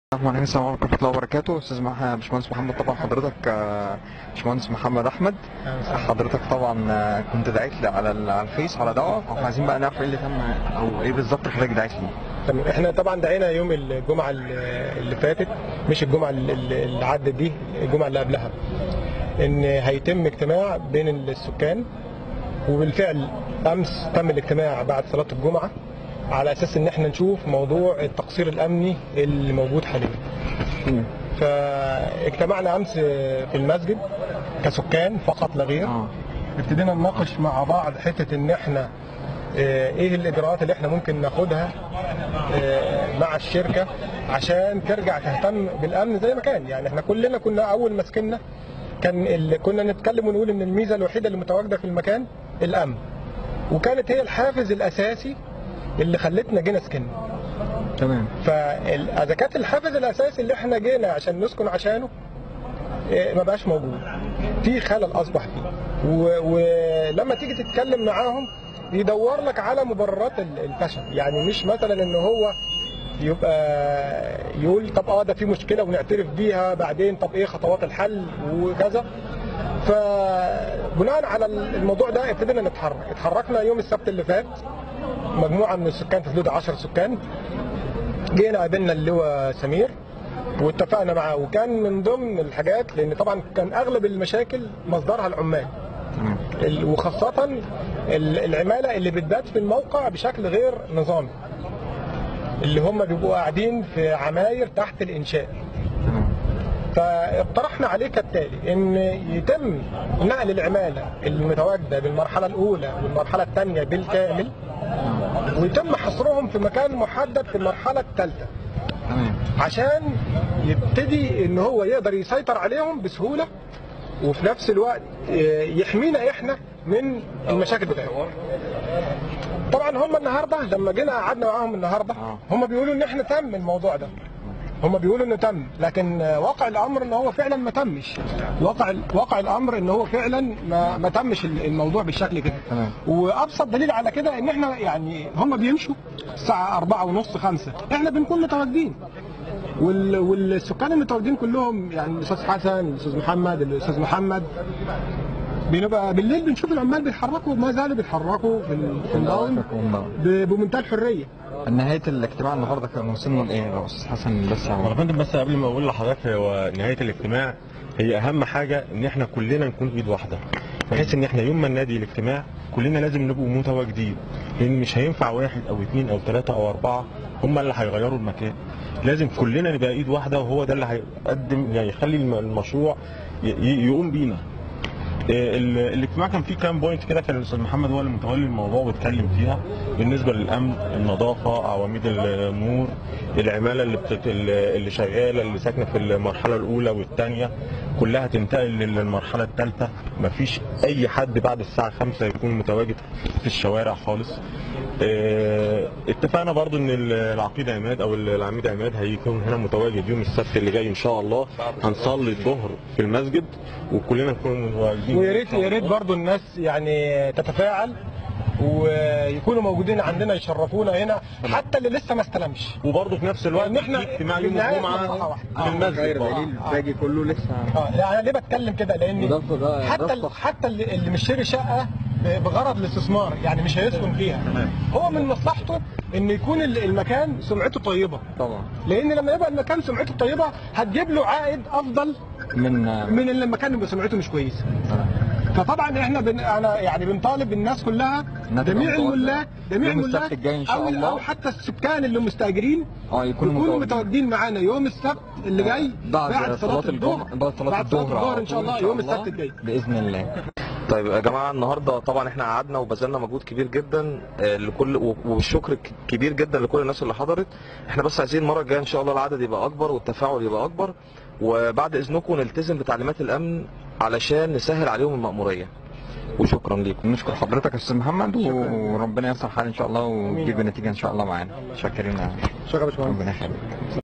الرحمن الرحيم السلام عليكم ورحمه الله وبركاته استاذ مح- باشمهندس محمد طبعا حضرتك آه، باشمهندس محمد احمد حضرتك طبعا آه، كنت دعيت لي على ال- على الفيس على دعوه فاحنا عايزين بقى نعرف ايه اللي تم او ايه بالظبط اللي حضرتك دعيت لي تمام احنا طبعا دعينا يوم الجمعه اللي فاتت مش الجمعه اللي اللي عدت دي الجمعه اللي قبلها ان هيتم اجتماع بين السكان وبالفعل امس تم الاجتماع بعد صلاه الجمعه على اساس ان احنا نشوف موضوع التقصير الامني اللي موجود حاليا فاجتمعنا امس في المسجد كسكان فقط لا غير اه ابتدينا نناقش مع بعض حته ان احنا آه، ايه الاجراءات اللي احنا ممكن ناخدها آه، مع الشركه عشان ترجع تهتم بالامن زي ما كان يعني احنا كلنا كنا اول ما سكننا كان اللي كنا نتكلم ونقول ان الميزه الوحيده اللي متواجده في المكان الامن وكانت هي الحافز الاساسي اللي خلتنا جينا سكننا تمام فاذا كانت الحافز الاساسي اللي احنا جينا عشان نسكن عشانه إيه، ما بقاش موجود في خلل اصبح فيه و- ولما تيجي تتكلم معاهم يدور لك على مبررات ال- الفشل يعني مش مثلا ان هو يبقى يقول طب اه ده في مشكله ونعترف بيها بعدين طب ايه خطوات الحل وكذا فبناء على الموضوع ده ابتدينا نتحرك اتحركنا يوم السبت اللي فات مجموعه من السكان في حدود 10 سكان جينا قابلنا اللواء سمير واتفقنا معاه وكان من ضمن الحاجات لان طبعا كان اغلب المشاكل مصدرها العمال تمام ال- وخاصة ال- العمالة اللي بتبات في الموقع بشكل غير نظامي اللي هم بيبقوا قاعدين في عماير تحت الإنشاء تمام فاقترحنا عليه كالتالي ان يتم نقل العمالة المتواجدة بالمرحلة الأولى والمرحلة الثانية بالكامل ويتم حصرهم في مكان محدد في المرحلة الثالثة تمام عشان يبتدي ان هو يقدر يسيطر عليهم بسهوله وفي نفس الوقت آه، يحمينا احنا من المشاكل بتاعتهم طبعا هم النهارده لما جينا قعدنا معاهم النهارده آه. هم بيقولوا ان احنا تم الموضوع ده هم بيقولوا انه تم لكن آه، واقع الامر ان هو فعلا ما تمش واقع واقع الامر ان هو فعلا ما, ما تمش الموضوع بالشكل كده تمام. وابسط دليل على كده ان احنا يعني هم بيمشوا الساعه أربعة ونص خمسة احنا بنكون متواجدين وال... والسكان المتواجدين كلهم يعني الاستاذ حسن الاستاذ محمد الاستاذ محمد بنبقى بالليل بنشوف العمال بيتحركوا وما زالوا بيتحركوا في ال- في الداون ب- بمنتهى الحريه نهايه الاجتماع النهارده كان وصلنا لايه يا استاذ حسن بس يا فندم بس قبل ما اقول لحضرتك هو نهايه الاجتماع هي اهم حاجه ان احنا كلنا نكون ايد واحده بحيث ان احنا يوم ما ننادي الاجتماع كلنا لازم نبقوا متواجدين لان مش هينفع واحد او اثنين او ثلاثه او اربعه هم اللي هيغيروا المكان لازم كلنا نبقى ايد واحده وهو ده اللي هيقدم يعني يخلي الم- المشروع ي- ي- يقوم بينا آه، ال- الاجتماع كان فيه كام بوينت كده كان الاستاذ محمد هو اللي متولي الموضوع واتكلم فيها بالنسبه للامن النظافه عواميد النور العماله اللي بتت... اللي شغاله اللي ساكنه في المرحله الاولى والثانيه كلها تنتقل للمرحله الثالثه مفيش اي حد بعد الساعه 5 يكون متواجد في الشوارع خالص آه، اتفقنا برضو ان العقيد عماد او العميد عماد هيكون هنا متواجد يوم السبت اللي جاي ان شاء الله هنصلي الظهر في المسجد وكلنا نكون متواجدين ويا إن ريت شاء يا ريت الله. برضو الناس يعني تتفاعل ويكونوا موجودين عندنا يشرفونا هنا حتى اللي لسه ما استلمش وبرضه في نفس الوقت لأن إحنا في اجتماع يوم بالنهاية الجمعه مصلحة واحدة. في المسجد برضه. الباقي كله لسه اه يعني انا ليه بتكلم كده لان وده- ده- حتى ده ال- الصح. حتى اللي اللي مشتري شقه ب- بغرض الاستثمار يعني مش هيسكن فيها هو من مصلحته ان يكون ال- المكان سمعته طيبه طبعا لان لما يبقى المكان سمعته طيبه هتجيب له عائد افضل من من اللي المكان اللي سمعته مش كويسه فطبعا احنا بن... انا يعني بنطالب الناس كلها إنها تبقى جميع متواجدة. الملاك جميع يوم السبت الملاك الجاي إن شاء أو, الله. او حتى السكان اللي مستاجرين اه يكونوا يكونوا متواجدين متواجدين معانا يوم السبت اللي جاي بعد صلاة الجمعة بعد صلاة بعد صلاة الظهر الظهر على ان شاء طول الله يوم السبت الجاي بإذن الله طيب يا جماعه النهارده طبعا احنا قعدنا وبذلنا مجهود كبير جدا آه، لكل و- والشكر ك- كبير جدا لكل الناس اللي حضرت احنا بس عايزين المره الجايه ان شاء الله العدد يبقى اكبر والتفاعل يبقى اكبر وبعد اذنكم نلتزم بتعليمات الامن علشان نسهل عليهم المأموريه وشكرا ليكم نشكر حضرتك يا استاذ محمد وربنا ييسر الحال ان شاء الله وتجيب نتيجه ان شاء الله معانا شاكرين شكرا يا باشمهندس ربنا يخليك